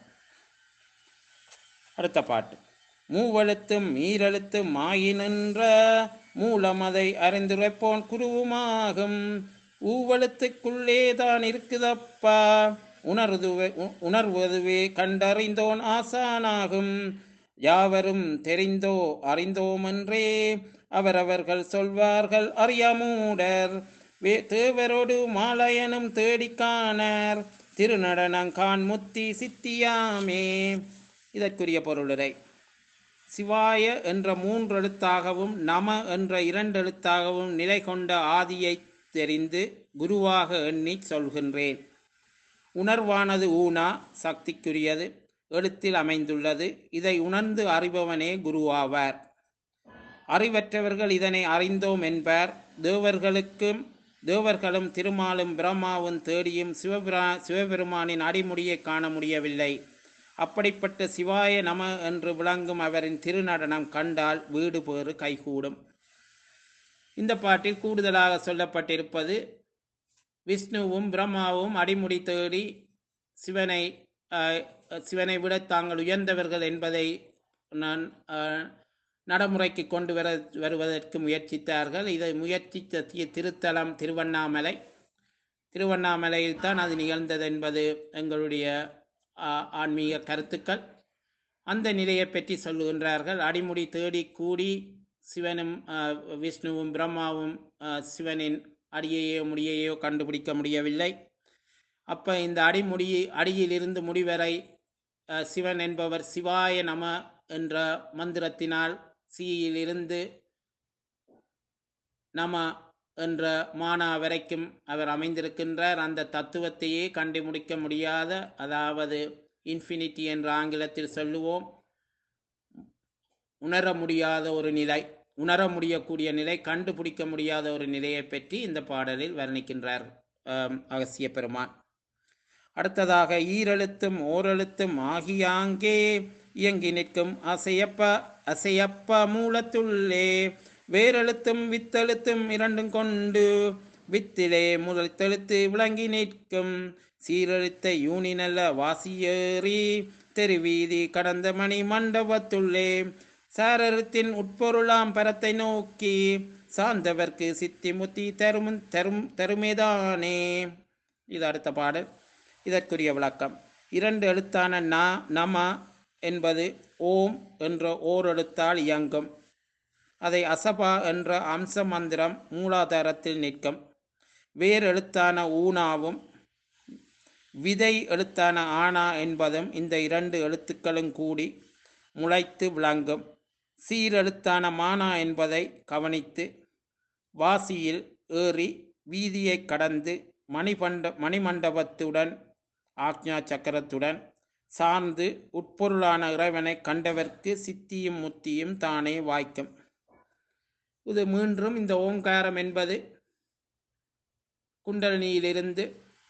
அடுத்த பாட்டு மூவெழுத்தும் ஈரெழுத்தும் ஆயினின்ற மூலமதை அறிந்துரைப்போன் குருவுமாகும் ஊவெழுத்துக்குள்ளே தான் இருக்குதப்பா உணர்துவே உ- உணர்வதுவே கண்டறிந்தோன் ஆசானாகும் யாவரும் தெரிந்தோ அறிந்தோமென்றே அவரவர்கள் சொல்வார்கள் அறியாமூடர் வே தேவரோடு மாலயனும் தேடிக் காணர் திருநடனங்கான் முத்தி சித்தியாமே இதற்குரிய பொருளுரை சிவாய என்ற மூன்றெழுத்தாகவும் நம என்ற இரண்டெழுத்தாகவும் நிலை கொண்ட ஆதியை தெரிந்து குருவாக எண்ணி சொல்கின்றேன் உணர்வானது ஊனா சக்திக்குரியது எழுத்தில் அமைந்துள்ளது இதை உணர்ந்து அறிபவனே குருவாவார் அறிவற்றவர்கள் இதனை அறிந்தோம் என்பார் தேவர்களுக்கும் தேவர்களும் திருமாலும் பிரம்மாவும் தேடியும் சிவபிரா சிவபெருமானின் அடிமுடியை காண முடியவில்லை அப்படிப்பட்ட சிவாய நம என்று விளங்கும் அவரின் திருநடனம் கண்டால் வீடு பேறு கைகூடும் இந்த பாட்டில் கூடுதலாக சொல்லப்பட்டிருப்பது விஷ்ணுவும் பிரம்மாவும் அடிமுடி தேடி சிவனை ஆஹ், சிவனை விட தாங்கள் உயர்ந்தவர்கள் என்பதை நான் ஆஹ், நடைமுறைக்கு கொண்டு வர வருவதற்கு முயற்சித்தார்கள் இதை முயற்சித்த தி- திருத்தலம் திருவண்ணாமலை திருவண்ணாமலையில் தான் அது நிகழ்ந்தது என்பது எங்களுடைய ஆஹ், ஆன்மீக கருத்துக்கள் அந்த நிலையை பற்றி சொல்லுகின்றார்கள் அடிமுடி தேடி கூடி சிவனும் ஆஹ், விஷ்ணுவும் பிரம்மாவும் ஆஹ், சிவனின் அடியையோ முடியையோ கண்டுபிடிக்க முடியவில்லை அப்ப இந்த அடிமுடி அடியிலிருந்து முடிவரை அஹ், சிவன் என்பவர் சிவாய நம என்ற மந்திரத்தினால் சீயிலிருந்து நம என்ற மானா வரைக்கும் அவர் அமைந்திருக்கின்றார் அந்த தத்துவத்தையே கண்டுபிடிக்க முடியாத அதாவது இன்ஃபினிட்டி என்ற ஆங்கிலத்தில் சொல்லுவோம் உணர முடியாத ஒரு நிலை உணர முடியக்கூடிய நிலை கண்டுபிடிக்க முடியாத ஒரு நிலையை பற்றி இந்த பாடலில் வர்ணிக்கின்றார் ஆம், அகசிய பெருமான் அடுத்ததாக ஈரெழுத்தும் ஓரெழுத்தும் ஆகியாங்கே இயங்கி நிற்கும் அசையப்ப அசையப்ப மூலத்துள்ளே வேரெழுத்தும் வித்தெழுத்தும் இரண்டும் கொண்டு வித்திலே முதலெழுத்து விளங்கி நிற்கும் சீரெழுத்த யூனி நல்ல வாசியேறி தெருவீதி கடந்த மணி மண்டபத்துள்ளே சாரருத்தின் உட்பொருளாம் பரத்தை நோக்கி சார்ந்தவர்க்கு சித்தி முத்தி தரும் தரும் தருமேதானே இது அடுத்த பாடல் இதற்குரிய விளக்கம் இரண்டு எழுத்தான ந நம என்பது ஓம் என்ற ஓர் எழுத்தால் இயங்கும் அதை அசபா என்ற அம்ச மந்திரம் மூலாதாரத்தில் நிற்கும் வேறு எழுத்தான ஊனாவும் விதை எழுத்தான ஆனா என்பதும் இந்த இரண்டு எழுத்துக்களும் கூடி முளைத்து விளங்கும் சீரெழுத்தான மானா என்பதை கவனித்து வாசியில் ஏறி வீதியைக் கடந்து மணிபண்ட மணிமண்டபத்துடன் ஆக்ஞா சக்கரத்துடன் சார்ந்து உட்பொருளான இறைவனை கண்டவர்க்கு சித்தியும் முத்தியும் தானே வாய்க்கும் இது மீண்டும் இந்த ஓங்காரம் என்பது குண்டலினியிலிருந்து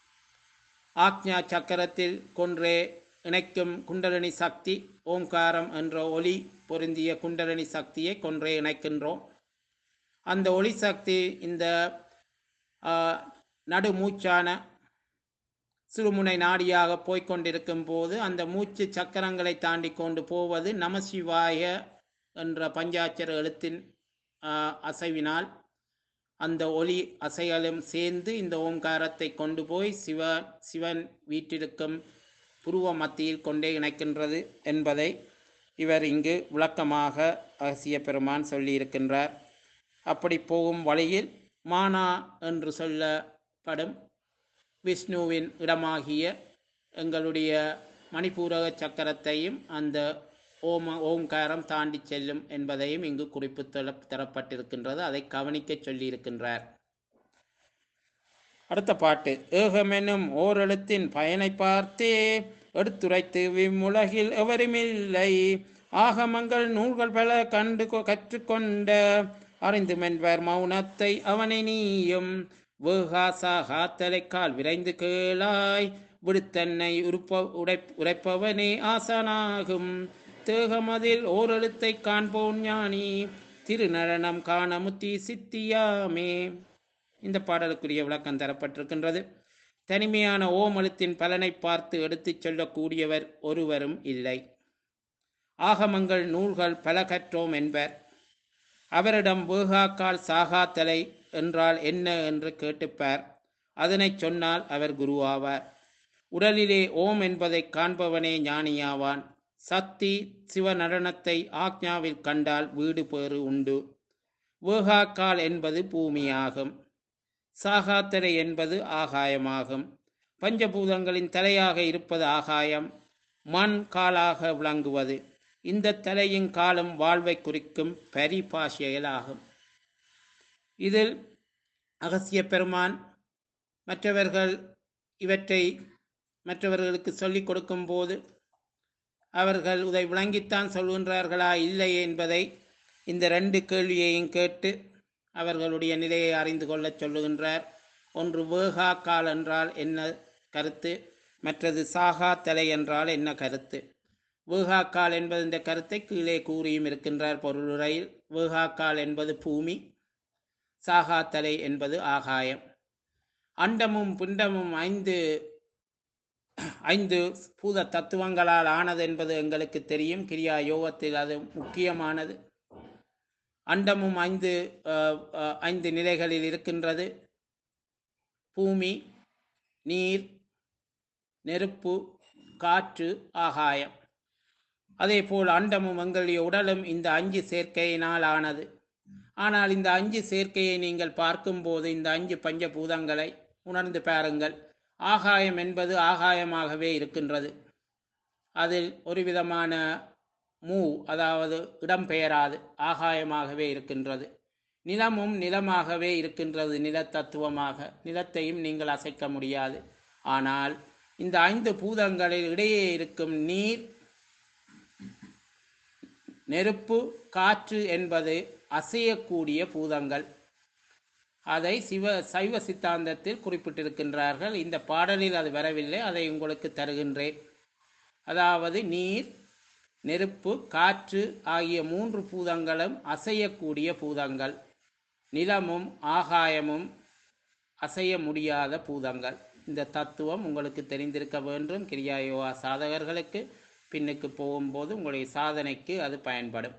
ஆக்ஞா சக்கரத்தில் கொன்றே இணைக்கும் குண்டலினி சக்தி ஓங்காரம் என்ற ஒளி பொருந்திய குண்டலினி சக்தியை கொன்றே இணைக்கின்றோம் அந்த ஒளி சக்தி இந்த ஆ, நடுமூச்சான சிறுமுனை நாடியாக போய்க் கொண்டிருக்கும் போது அந்த மூச்சு சக்கரங்களை தாண்டி கொண்டு போவது நமசிவாய என்ற பஞ்சாட்சர எழுத்தின் ஆ, அசைவினால் அந்த ஒளி அசைகளும் சேர்ந்து இந்த ஓங்காரத்தை கொண்டு போய் சிவ சிவன் வீட்டிற்கும் புருவ மத்தியில் கொண்டே இணைக்கின்றது என்பதை இவர் இங்கு விளக்கமாக அகசிய பெருமான் சொல்லியிருக்கின்றார் அப்படி போகும் வழியில் மானா என்று சொல்லப்படும் விஷ்ணுவின் இடமாகிய எங்களுடைய மணிப்பூரக சக்கரத்தையும் அந்த ஓம ஓம்காரம் தாண்டி செல்லும் என்பதையும் இங்கு குறிப்பு தர- தரப்பட்டிருக்கின்றது அதை கவனிக்க சொல்லியிருக்கின்றார் அடுத்த பாட்டு ஏகமெனும் ஓரெழுத்தின் பயனை பார்த்தே எடுத்துரைத்து விம்முலகில் எவருமில்லை ஆகமங்கள் நூல்கள் பல கண்டு கொ- கற்றுக்கொண்ட அறிந்து மென்பர் மௌனத்தை அவனை நீயும் வேகாசாகாத்தலை கால் விரைந்து கேளாய் விடுத்தன்னை உருப்ப உடை உரைப்பவனே ஆசனாகும் தேகமதில் ஓரெழுத்தை காண்போன் ஞானி திருநடனம் காண முத்தி சித்தியாமே இந்த பாடலுக்குரிய விளக்கம் தரப்பட்டிருக்கின்றது தனிமையான ஓமழுத்தின் பலனை பார்த்து எடுத்துச் சொல்லக்கூடியவர் ஒருவரும் இல்லை ஆகமங்கள் நூல்கள் பல கற்றோம் என்பர் அவரிடம் வேகாக்கால் சாகாத்தலை என்றால் என்ன என்று கேட்டுப்பார் அதனைச் சொன்னால் அவர் குருவாவார் உடலிலே ஓம் என்பதை காண்பவனே ஞானியாவான் சக்தி சிவ நடனத்தை ஆக்ஞாவில் கண்டால் வீடு பேறு உண்டு வேகாக்கால் என்பது பூமியாகும் சாகாத்தரை என்பது ஆகாயமாகும் பஞ்சபூதங்களின் தலையாக இருப்பது ஆகாயம் மண் காலாக விளங்குவது இந்த தலையின் காலம் வாழ்வை குறிக்கும் பரிபாஷையலாகும் இதில் அகசிய பெருமான் மற்றவர்கள் இவற்றை மற்றவர்களுக்கு சொல்லிக் கொடுக்கும்போது அவர்கள் இதை விளங்கித்தான் சொல்கின்றார்களா இல்லை என்பதை இந்த ரெண்டு கேள்வியையும் கேட்டு அவர்களுடைய நிலையை அறிந்து கொள்ளச் சொல்லுகின்றார் ஒன்று வேகா கால் என்றால் என்ன கருத்து மற்றது சாகா தலை என்றால் என்ன கருத்து வேகாக்கால் என்பது இந்த கருத்தை கீழே கூறியும் இருக்கின்றார் பொருளுரையில் வேகாக்கால் என்பது பூமி சாகா தலை என்பது ஆகாயம் அண்டமும் பிண்டமும் ஐந்து ஐந்து பூத தத்துவங்களால் ஆனது என்பது எங்களுக்கு தெரியும் கிரியா யோகத்தில் அது முக்கியமானது அண்டமும் ஐந்து அஹ், அஹ், ஐந்து நிலைகளில் இருக்கின்றது பூமி நீர் நெருப்பு காற்று ஆகாயம் அதேபோல் அண்டமும் எங்களுடைய உடலும் இந்த அஞ்சு சேர்க்கையினால் ஆனது ஆனால் இந்த அஞ்சு சேர்க்கையை நீங்கள் பார்க்கும்போது இந்த அஞ்சு பஞ்சபூதங்களை உணர்ந்து பாருங்கள் ஆகாயம் என்பது ஆகாயமாகவே இருக்கின்றது அதில் ஒரு விதமான மூ அதாவது இடம்பெயராது ஆகாயமாகவே இருக்கின்றது நிலமும் நிலமாகவே இருக்கின்றது நிலத்தத்துவமாக நிலத்தையும் நீங்கள் அசைக்க முடியாது ஆனால் இந்த ஐந்து பூதங்களில் இடையே இருக்கும் நீர் நெருப்பு காற்று என்பது அசையக்கூடிய பூதங்கள் அதை சிவ சைவ சித்தாந்தத்தில் குறிப்பிட்டிருக்கின்றார்கள் இந்த பாடலில் அது வரவில்லை அதை உங்களுக்கு தருகின்றேன் அதாவது நீர் நெருப்பு காற்று ஆகிய மூன்று பூதங்களும் அசையக்கூடிய பூதங்கள் நிலமும் ஆகாயமும் அசைய முடியாத பூதங்கள் இந்த தத்துவம் உங்களுக்கு தெரிந்திருக்க வேண்டும் கிரியா யோகா சாதகர்களுக்கு பின்னுக்கு போகும்போது உங்களுடைய சாதனைக்கு அது பயன்படும்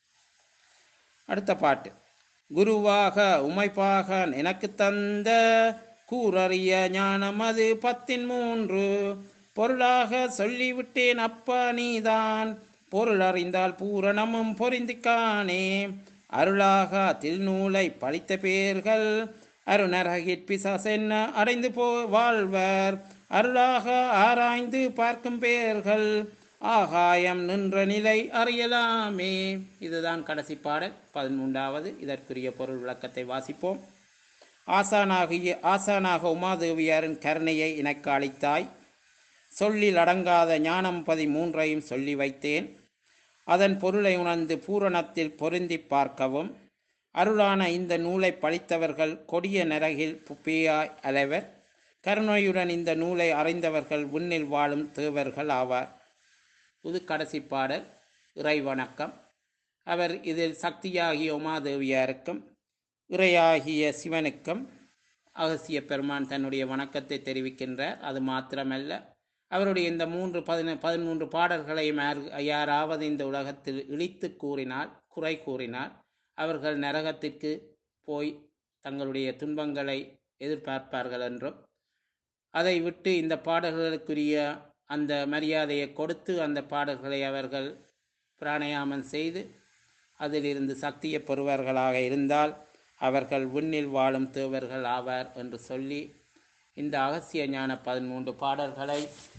அடுத்த பாட்டு குருவாக உமைப்பாக எனக்கு தந்த கூறறிய ஞானம் அது பத்தின் மூன்று பொருளாக சொல்லிவிட்டேன் அப்பா நீதான் பொருள் அறிந்தால் பூரணமும் பொருந்திக்கானே அருளாக திருநூலை பழித்த பேர்கள் அருணரகிற் பிசாசென்ன அடைந்து போ வாழ்வர் அருளாக ஆராய்ந்து பார்க்கும் பேர்கள் ஆகாயம் நின்ற நிலை அறியலாமே இதுதான் கடைசி பாடல் பதிமூன்றாவது இதற்குரிய பொருள் விளக்கத்தை வாசிப்போம் ஆசானாகிய ஆசானாக உமாதேவியாரின் கருணையை எனக்கு அளித்தாய் சொல்லில் அடங்காத ஞானம் பதிமூன்றையும் சொல்லி வைத்தேன் அதன் பொருளை உணர்ந்து பூரணத்தில் பொருந்தி பார்க்கவும் அருளான இந்த நூலை பழித்தவர்கள் கொடிய நரகில் புப்பியாய் அலைவர் கருணையுடன் இந்த நூலை அறிந்தவர்கள் விண்ணில் வாழும் தேவர்கள் ஆவார் இது கடைசி பாடல் இறை வணக்கம் அவர் இதில் சக்தியாகிய உமாதேவியாருக்கும் இறையாகிய சிவனுக்கும் அகசிய பெருமான் தன்னுடைய வணக்கத்தை தெரிவிக்கின்றார் அது மாத்திரமல்ல அவருடைய இந்த மூன்று பதின பதிமூன்று பாடல்களையும் யார்- யாராவது இந்த உலகத்தில் இழித்து கூறினால் குறை கூறினால் அவர்கள் நரகத்திற்கு போய் தங்களுடைய துன்பங்களை எதிர்பார்ப்பார்கள் என்றும் அதை விட்டு இந்த பாடல்களுக்குரிய அந்த மரியாதையை கொடுத்து அந்த பாடல்களை அவர்கள் பிராணயாமம் செய்து அதிலிருந்து சக்தியை பெறுவர்களாக இருந்தால் அவர்கள் விண்ணில் வாழும் தேவர்கள் ஆவார் என்று சொல்லி இந்த அகசிய ஞான பதிமூன்று பாடல்களை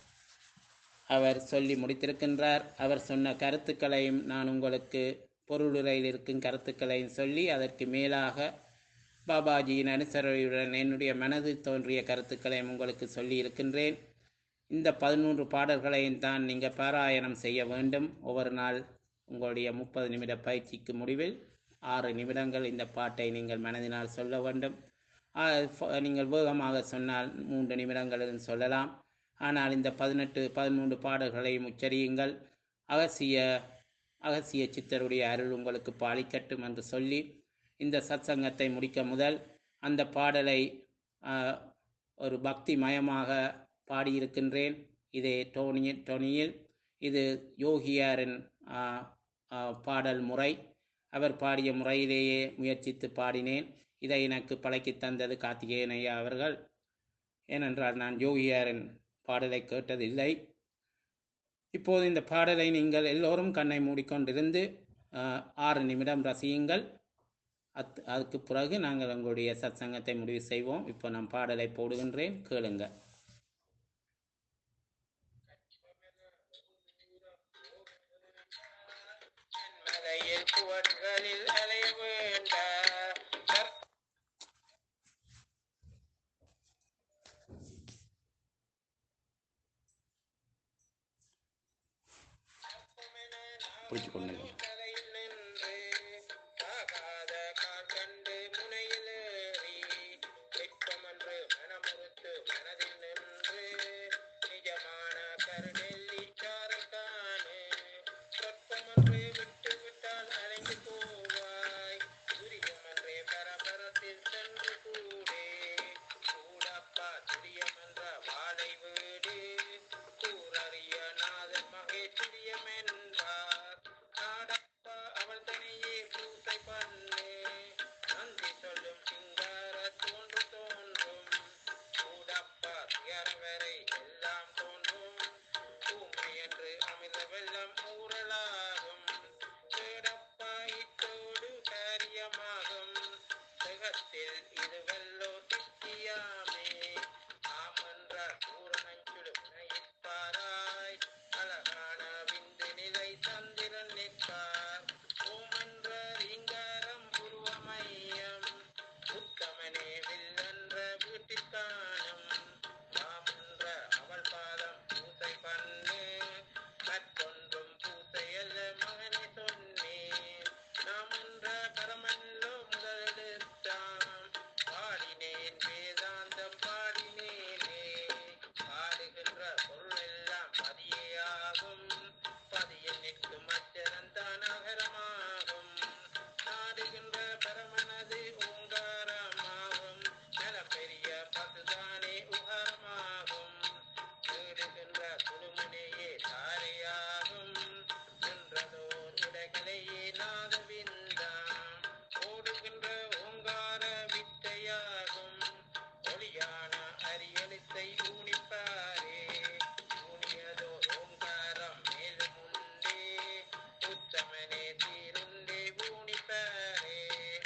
அவர் சொல்லி முடித்திருக்கின்றார் அவர் சொன்ன கருத்துக்களையும் நான் உங்களுக்கு பொருளுரையில் இருக்கும் கருத்துக்களையும் சொல்லி அதற்கு மேலாக பாபாஜியின் அனுசரணையுடன் என்னுடைய மனதில் தோன்றிய கருத்துக்களையும் உங்களுக்கு சொல்லி இருக்கின்றேன் இந்த பதினொன்று பாடல்களையும் தான் நீங்கள் பாராயணம் செய்ய வேண்டும் ஒவ்வொரு நாள் உங்களுடைய முப்பது நிமிட பயிற்சிக்கு முடிவில் ஆறு நிமிடங்கள் இந்த பாட்டை நீங்கள் மனதினால் சொல்ல வேண்டும் ஆ, ஃப- நீங்கள் வேகமாக சொன்னால் மூன்று நிமிடங்களில் சொல்லலாம் ஆனால் இந்த பதினெட்டு பதிமூன்று பாடல்களையும் உச்சரியுங்கள் அகசிய அகசிய சித்தருடைய அருள் உங்களுக்கு பாலிக்கட்டும் என்று சொல்லி இந்த சத்சங்கத்தை முடிக்க முதல் அந்த பாடலை ஆ, ஒரு பக்தி மயமாக பாடியிருக்கின்றேன் இதே டோனி டோனியில் இது யோகியாரின் ஆ, ஆ, பாடல் முறை அவர் பாடிய முறையிலேயே முயற்சித்து பாடினேன் இதை எனக்கு பழக்கித் தந்தது கார்த்திகேயன் ஐயா அவர்கள் ஏனென்றால் நான் யோகியாரின் பாடலை கேட்டதில்லை இப்போது இந்த பாடலை நீங்கள் எல்லோரும் கண்ணை மூடிக்கொண்டிருந்து ஆஹ், ஆறு நிமிடம் ரசியுங்கள் அத் அதுக்கு பிறகு நாங்கள் உங்களுடைய சத்சங்கத்தை முடிவு செய்வோம் இப்போ நான் பாடலை போடுகின்றேன் கேளுங்க மலையில் புவன்களில் அலை வேண்ட பிடிச்சு கொண்டு கரையில் நின்று ஆகாத கால் கண்டு முனையில் ஏறி வெட்கமன்று மனமுறுத்து மனதில் நின்று நிஜமான கருநெல்லி சாரை காணு சொற்பமன்றே விட்டு விட்டால் அலைந்து போவாய் துரியமன்றே பரபரத்தில் சென்று கூடே கூடப்பா துரியமன்ற வாழை வீடு கூறறிய நாதன் மகேஸ்வரியம் என்பார் நாடப்பா அவள் தனியே பூசை பண்ணு நந்தி சொல்லும் சிங்கார தோன்று தோன்றும் கூடப்பா துயரவரை எல்லாம் தோன்றும் பூமை என்று அமிர்த வெள்ளம் ஊறலாகும் கேடப்பா இத்தோடு காரியமாகும் ஜெகத்தில் இது வெல்லோ தித்தியாமே ஆமன்ற பூரணஞ்சுடு உனையிப்பாராய் அழகான விந்து நிலை சந்திரன் நிற்பார் ஓமன்ற ரீங்காரம் உருவமையம் உத்தமனே வில்லன்ற வீட்டிற்கானும் ராமன்ற அவள் பாதம் பூசை பண்ணு மற்றொன்றும் பூசையல்ல மகனே சொன்னேன் நாம் என்ற பரமல்லோ முதலெடுத்தாம் பாடினேன் வேதாந்தம் பாடினேனே பாடுகின்ற பொருள் எல்லாம் பதியாகும் பதியில் நிற்கும் அச்சரந்தான் அகரமாகும் நாடுகின்ற பரமனது ஓங்காரமாகும் நல பெரிய பசுதானே உகாரமாகும் தேடுகின்ற குழுமுனையே தாரையாகும் நின்றதோர் உடைகளையே நாதவிந்தாம் ஓடுகின்ற ஓங்கார வித்தையாகும் ஒளியான அரியலித்தை ஊனிப்பாரே ஊனியதோ ஓங்காரம் மேலும் உண்டே உத்தமனே தீருண்டே ஊனிப்பாரே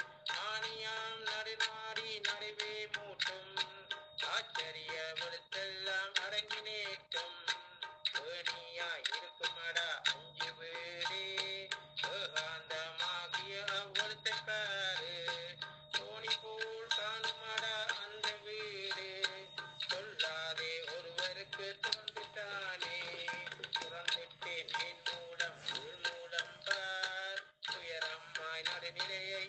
ஆணியாம் நடுநாடி நடுவே மூட்டும் ஆச்சரிய வெளுத்தெல்லாம் அடங்கி நேற்றும் ஏணியாய் இருக்குமடா அஞ்சு வீடே ஏகாந்தமாகிய அவ்வளத்தை பாரு தோணி போல் காணுமடா அந்த வீடு சொல்லாதே ஒருவருக்கு தோன்றிட்டானே துறந்துட்டேன் என் மூலம் உள் மூலம் பார் துயரம்மாய் நடுநிலையை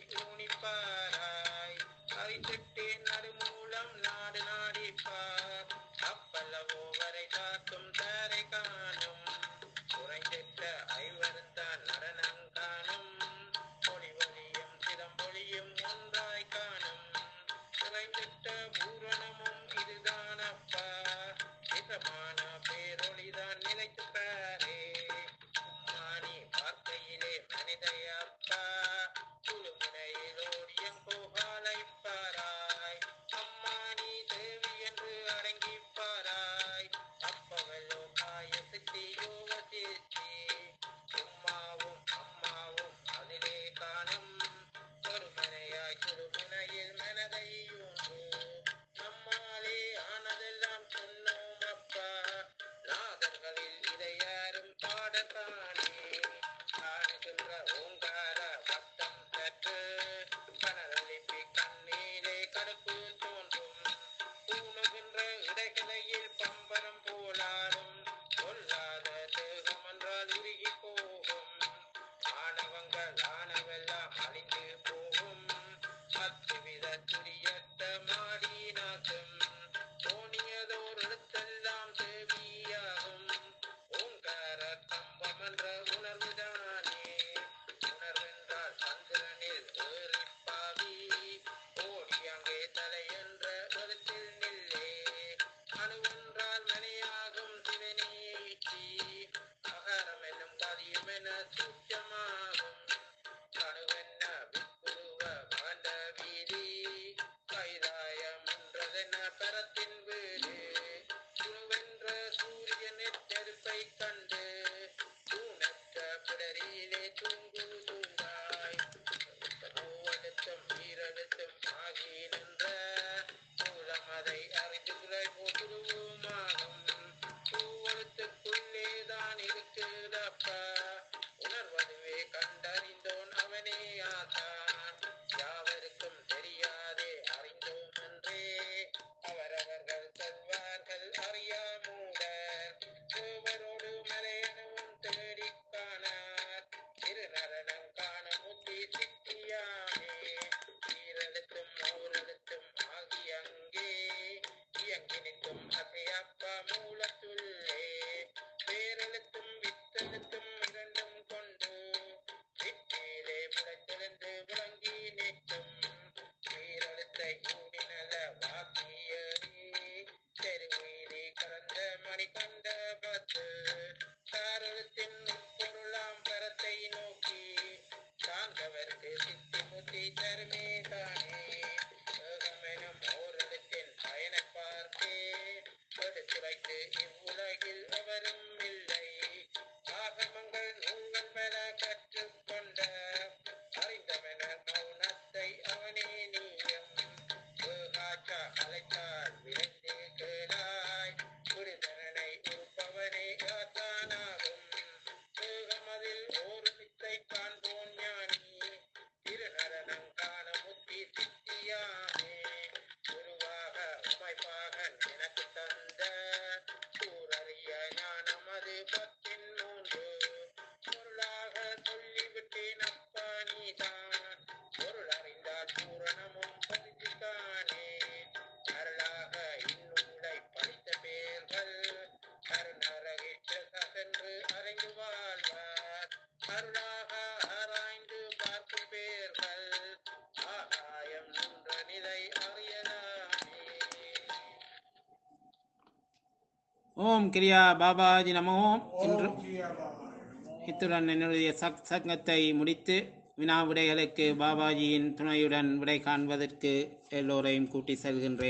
ஊனிப்பாராய் அறித்திட்டேன் நடுமூலம் நாடு நாடிப்பார் அப்பல்லவோ வரை காக்கும் தாரை காணும் குறைந்திட்ட ஐவருந்தான் நடனம் காணும் ஒளி ஒளியும் சிலம்பொழியும் ஒன்றாய் காணும் குறைந்திட்ட பூரணமும் இதுதானப்பா நிஜமான பேரொளிதான் நிலைத்து பாரே உம்மானி பார்க்கையிலே மனிதையப்பா குழுமுனையில் ஓடியம் கோகாலை பாராய் அம்மானி தேவி என்று அடங்கி பாராய் அப்பவல்லோ காய சித்தி யோக சித்தி உம்மாவும் அம்மாவும் அதிலே காணும் ஒருமனையாய் சுடுமுனையில் மனதை உண்டு நம்மாலே ஆனதெல்லாம் சொன்னோம் அப்பா நாதர்களில் இதை யாரும் பாடத்தானே காணுகின்ற ஓங்கார வட்டம் சற்று கனலெழுப்பி கண்ணீரே கடுப்பு தோன்றும் பூணுகின்ற இடைகளையில் பம்பரம் போலாடும் சொல்லாத தேகம் என்றால் உருகி போகும் ஆணவங்கள் ஆனவெல்லாம் அழிந்து போகும் அத்துவித துரியத்த மாடி நாக்கும் தோணியதோர் இடத்தெல்லாம் தேவியாகும் ஓங்கார கம்பம் என்ற உணர்வுதானே உணர்வென்றால் சந்திரனில் ஏறிப்பாவி ஓடி அங்கே தலை என்ற கருத்தில் நில்லே அணுவென்றால் மனையாகும் சிவனேச்சி அகரம் என்னும் பதியும் என சூச்சமாகும் கணுவென்ன விக்குருவ மாண்ட வீதி கைதாயம் என்றதென பரத்தின் வீடு குழுவென்ற சூரியன் நெருப்பை கண்டு தூணற்ற பிடரியிலே தூங்கு தூங்காய் பூவெடுத்தும் ஈரெடுத்தும் ஆகி நின்ற மூலம் அதை அறிந்து குறை போட்டுருவோமாகும் பூவெழுத்துக்குள்ளே தான் இருக்குதப்பா உணர்வதுவே கண்டறிந்தோன் அவனே ஆசான் யாவருக்கும் தெரியாதே அறிந்தோம் என்றே அவரவர்கள் செல்வார்கள் அறியாமூடர் தேவரோடு மலை பத்தின் மூன்று பொருளாக சொல்லிவிட்டேன் அப்பா நீதான் பொருள் அறிந்தால் பூரணமும் பரிசுக்கானே அருளாக இந்நூலை படித்த பேர்கள் கருணரகிற்ற சென்று அறிந்து வாழ்வார் அருளாக ஆராய்ந்து பார்க்கும் பேர்கள் ஆகாயம் நின்ற நிலை அறியலாமே ஓம் கிரியா பாபாஜி நமோ இன்று ஓம் கிரியா பாபா இத்துடன் என்னுடைய சத் சங்கத்தை முடித்து வினா விடைகளுக்கு பாபாஜியின் துணையுடன் விடை காண்பதற்கு எல்லோரையும் கூட்டி செல்கின்றேன்